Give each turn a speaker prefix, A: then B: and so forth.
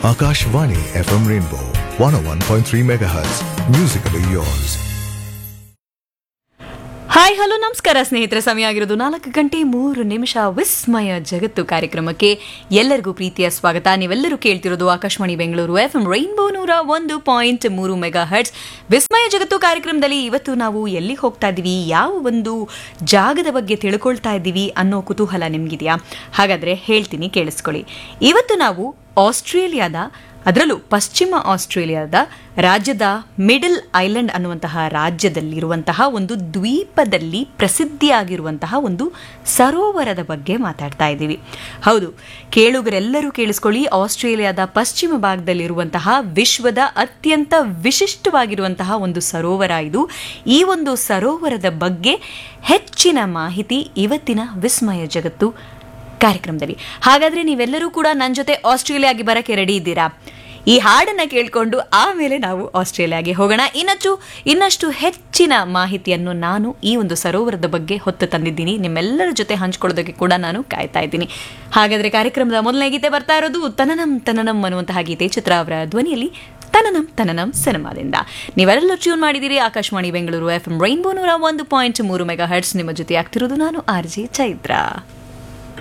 A: Akashvani FM Rainbow 101.3 MHz. Musically yours.
B: Hi hello ನಮಸ್ಕಾರ ಸ್ನೇಹಿತರೆ ಸಮಯ ಆಗಿರೋದು ನಾಲ್ಕು ಗಂಟೆ ಮೂರು ನಿಮಿಷ ವಿಸ್ಮಯ ಜಗತ್ತು ಕಾರ್ಯಕ್ರಮಕ್ಕೆ ಎಲ್ಲರಿಗೂ ಪ್ರೀತಿಯ ಸ್ವಾಗತ ನೀವೆಲ್ಲರೂ ಕೇಳ್ತಿರೋದು Akashvani Bengaluru F M rainbow ನೂರ ಒಂದು ಪಾಯಿಂಟ್ ಮೂರು ಮೆಗಾ ಹರ್ಟ್ಸ್ ವಿಸ್ಮಯ ಜಗತ್ತು ಕಾರ್ಯಕ್ರಮದಲ್ಲಿ ಇವತ್ತು ನಾವು ಎಲ್ಲಿ ಹೋಗ್ತಾ ಇದ್ದೀವಿ ಯಾವ ಒಂದು ಜಾಗದ ಬಗ್ಗೆ ತಿಳ್ಕೊಳ್ತಾ ಇದ್ದೀವಿ ಅನ್ನೋ ಕುತೂಹಲ ನಿಮ್ಗಿದೆಯಾ ಹಾಗಾದ್ರೆ ಹೇಳ್ತೀನಿ ಕೇಳಿಸ್ಕೊಳ್ಳಿ ಇವತ್ತು ನಾವು ಆಸ್ಟ್ರೇಲಿಯಾದ ಅದರಲ್ಲೂ ಪಶ್ಚಿಮ ಆಸ್ಟ್ರೇಲಿಯಾದ ರಾಜ್ಯದ ಮಿಡಲ್ ಐಲ್ಯಾಂಡ್ ಅನ್ನುವಂತಹ ರಾಜ್ಯದಲ್ಲಿರುವಂತಹ ಒಂದು ದ್ವೀಪದಲ್ಲಿ ಪ್ರಸಿದ್ಧಿಯಾಗಿರುವಂತಹ ಒಂದು ಸರೋವರದ ಬಗ್ಗೆ ಮಾತಾಡ್ತಾ ಇದ್ದೀವಿ ಹೌದು ಕೇಳುಗರೆಲ್ಲರೂ ಕೇಳಿಸ್ಕೊಳ್ಳಿ ಆಸ್ಟ್ರೇಲಿಯಾದ ಪಶ್ಚಿಮ ಭಾಗದಲ್ಲಿರುವಂತಹ ವಿಶ್ವದ ಅತ್ಯಂತ ವಿಶಿಷ್ಟವಾಗಿರುವಂತಹ ಒಂದು ಸರೋವರ ಇದು ಈ ಒಂದು ಸರೋವರದ ಬಗ್ಗೆ ಹೆಚ್ಚಿನ ಮಾಹಿತಿ ಇವತ್ತಿನ ವಿಸ್ಮಯ ಜಗತ್ತು ಕಾರ್ಯಕ್ರಮದಲ್ಲಿ ಹಾಗಾದ್ರೆ ನೀವೆಲ್ಲರೂ ಕೂಡ ನನ್ನ ಜೊತೆ ಆಸ್ಟ್ರೇಲಿಯಾಗೆ ಬರಕ್ಕೆ ರೆಡಿ ಇದ್ದೀರಾ ಈ ಹಾಡನ್ನ ಕೇಳಿಕೊಂಡು ಆಮೇಲೆ ನಾವು ಆಸ್ಟ್ರೇಲಿಯಾಗೆ ಹೋಗೋಣ ಇನ್ನಷ್ಟು ಇನ್ನಷ್ಟು ಹೆಚ್ಚಿನ ಮಾಹಿತಿಯನ್ನು ನಾನು ಈ ಒಂದು ಸರೋವರದ ಬಗ್ಗೆ ಹೊತ್ತು ತಂದಿದ್ದೀನಿ ನಿಮ್ಮೆಲ್ಲರ ಜೊತೆ ಹಂಚ್ಕೊಳ್ಳೋದಕ್ಕೆ ಕೂಡ ನಾನು ಕಾಯ್ತಾ ಇದ್ದೀನಿ ಹಾಗಾದ್ರೆ ಕಾರ್ಯಕ್ರಮದ ಮೊದಲನೇ ಗೀತೆ ಬರ್ತಾ ಇರೋದು ತನನಂ ತನನಂ ಅನ್ನುವಂತಹ ಗೀತೆ ಚಿತ್ರ ಅವರ ಧ್ವನಿಯಲ್ಲಿ ತನನಂ ತನನಂ ಸಿನಿಮಾದಿಂದ ನೀವೆಲ್ಲ ಟ್ಯೂನ್ ಮಾಡಿದ್ದೀರಿ Akashvani Bengaluru F M rainbow ನೂರ ಒಂದು ಪಾಯಿಂಟ್ ಮೂರು ಮೆಗಾ ಹರ್ಟ್ಸ್ ನಿಮ್ಮ ಜೊತೆ ಆಗ್ತಿರೋದು ನಾನು ಆರ್ ಜೆ ಚೈತ್ರ